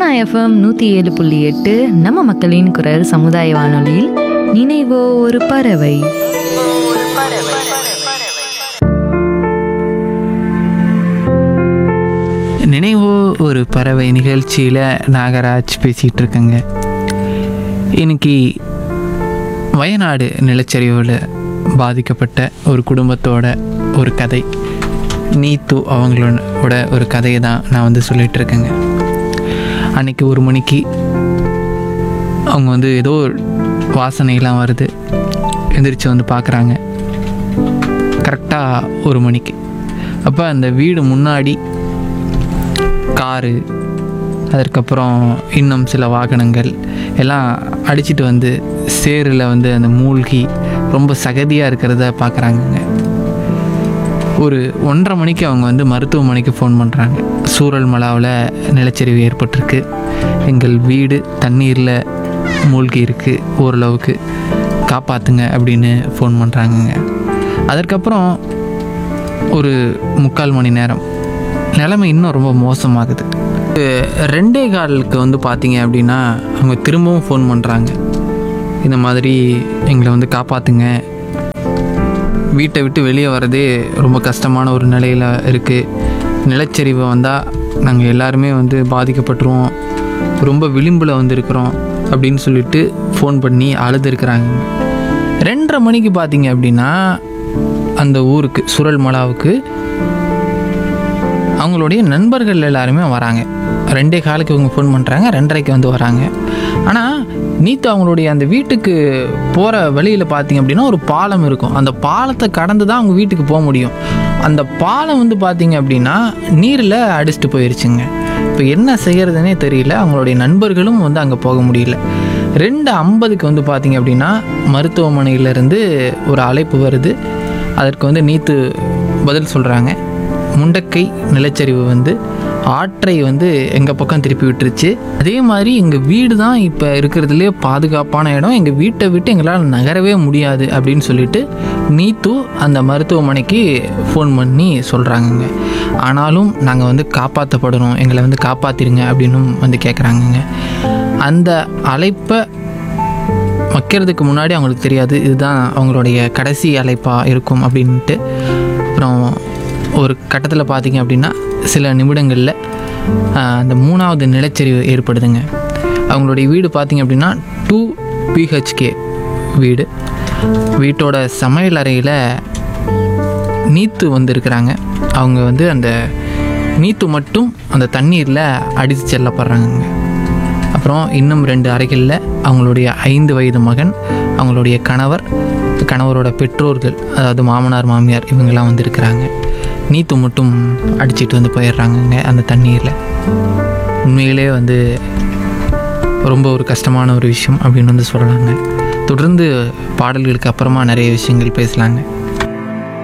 FM நூற்றி ஏழு புள்ளி எட்டு நம்ம மக்களின் குரல் சமுதாய வானொலியில் நினைவோ ஒரு பறவை நினைவோ ஒரு பறவை நிகழ்ச்சியில் நாகராஜ் பேசிகிட்டு இருக்கேங்க இன்னைக்கு வயநாடு நிலச்சரிவில் பாதிக்கப்பட்ட ஒரு குடும்பத்தோட ஒரு கதை நீத்து அவங்களோட ஒரு கதையை தான் நான் வந்து சொல்லிட்டு இருக்கேங்க அன்னைக்கு ஒரு மணிக்கு அவங்க வந்து ஏதோ ஒரு வாசனையெல்லாம் வருது எந்திரிச்சு வந்து பார்க்குறாங்க கரெக்டாக ஒரு மணிக்கு அப்போ அந்த வீடு முன்னாடி காரு அதற்கப்புறம் இன்னும் சில வாகனங்கள் எல்லாம் அடிச்சிட்டு வந்து சேரில் வந்து அந்த மூழ்கி ரொம்ப சகதியாக இருக்கிறத பார்க்குறாங்கங்க ஒரு ஒன்றரை மணிக்கு அவங்க வந்து மருத்துவமனைக்கு ஃபோன் பண்ணுறாங்க சூரல் மலாவில் நிலச்சரிவு ஏற்பட்டிருக்கு எங்கள் வீடு தண்ணீரில் மூழ்கி இருக்கு ஓரளவுக்கு காப்பாற்றுங்க அப்படின்னு ஃபோன் பண்ணுறாங்கங்க அதற்கப்புறம் ஒரு முக்கால் மணி நேரம் நிலைமை இன்னும் ரொம்ப மோசமாகுது அஹ் ரெண்டே காலுக்கு வந்து பார்த்தீங்க அப்படின்னா அவங்க திரும்பவும் ஃபோன் பண்ணுறாங்க இந்த மாதிரி எங்களை வந்து காப்பாற்றுங்க வீட்டை விட்டு வெளியே வரதே ரொம்ப கஷ்டமான ஒரு நிலையில் இருக்குது நிலச்சரிவு வந்தால் நாங்கள் எல்லாருமே வந்து பாதிக்கப்பட்டுருவோம் ரொம்ப விளிம்பில் வந்து இருக்கிறோம் அப்படின்னு சொல்லிட்டு ஃபோன் பண்ணி அழுதுருக்குறாங்க ரெண்டரை மணிக்கு பார்த்தீங்க அப்படின்னா அந்த ஊருக்கு சுரல் மலாவுக்கு அவங்களுடைய நண்பர்கள் எல்லாருமே வராங்க ரெண்டே காலுக்கு இவங்க ஃபோன் பண்ணுறாங்க ரெண்டரைக்கு வந்து வராங்க ஆனால் நீத்து அவங்களுடைய அந்த வீட்டுக்கு போகிற வழியில் பார்த்தீங்க அப்படின்னா ஒரு பாலம் இருக்கும் அந்த பாலத்தை கடந்து தான் அவங்க வீட்டுக்கு போக முடியும் அந்த பாலம் வந்து பார்த்தீங்க அப்படின்னா நீரில் அடிச்சிட்டு போயிருச்சுங்க இப்போ என்ன செய்யறதுனே தெரியல அவங்களுடைய நண்பர்களும் வந்து அங்கே போக முடியல ரெண்டு ஐம்பதுக்கு வந்து பார்த்தீங்க அப்படின்னா மருத்துவமனையிலேருந்து ஒரு அழைப்பு வருது அதற்கு வந்து நீத்து பதில் சொல்கிறாங்க முண்டக்கை நிலச்சரிவு வந்து ஆற்றை வந்து எங்கள் பக்கம் திருப்பி விட்டுருச்சு அதே மாதிரி எங்கள் வீடு தான் இப்போ இருக்கிறதுலே பாதுகாப்பான இடம் எங்கள் வீட்டை விட்டு எங்களால் நகரவே முடியாது அப்படின்னு சொல்லிட்டு நீத்து அந்த மருத்துவமனைக்கு ஃபோன் பண்ணி சொல்கிறாங்கங்க ஆனாலும் நாங்கள் வந்து காப்பாற்றப்படணும் எங்களை வந்து காப்பாற்றிருங்க அப்படின்னும் வந்து கேட்குறாங்கங்க அந்த அழைப்பை வைக்கிறதுக்கு முன்னாடி அவங்களுக்கு தெரியாது இதுதான் அவங்களுடைய கடைசி அழைப்பாக இருக்கும் அப்படின்ட்டு அப்புறம் ஒரு கட்டத்தில் பார்த்தீங்க அப்படின்னா சில நிமிடங்களில் ஆஹ், அந்த மூணாவது நிலச்சரிவு ஏற்படுதுங்க அவங்களுடைய வீடு பார்த்தீங்க அப்படின்னா டூ பிஹெச்கே வீடு வீட்டோட சமையல் அறையில் நீத்து வந்திருக்கிறாங்க அவங்க வந்து அந்த நீத்து மட்டும் அந்த தண்ணீரில் அடித்து செல்லப்படுறாங்க அப்புறம் இன்னும் ரெண்டு அறைகளில் அவங்களுடைய ஐந்து வயது மகன் அவங்களுடைய கணவர் கணவரோட பெற்றோர்கள் அதாவது மாமனார் மாமியார் இவங்கெல்லாம் வந்திருக்கிறாங்க நீத்து மட்டும் அடிச்சிட்டு வந்து போயிடுறாங்கங்க அந்த தண்ணீரில் உண்மையிலே வந்து ரொம்ப ஒரு கஷ்டமான ஒரு விஷயம் அப்படின்னு வந்து சொல்லலாங்க தொடர்ந்து பாடல்களுக்கு அப்புறமா நிறைய விஷயங்கள் பேசலாங்க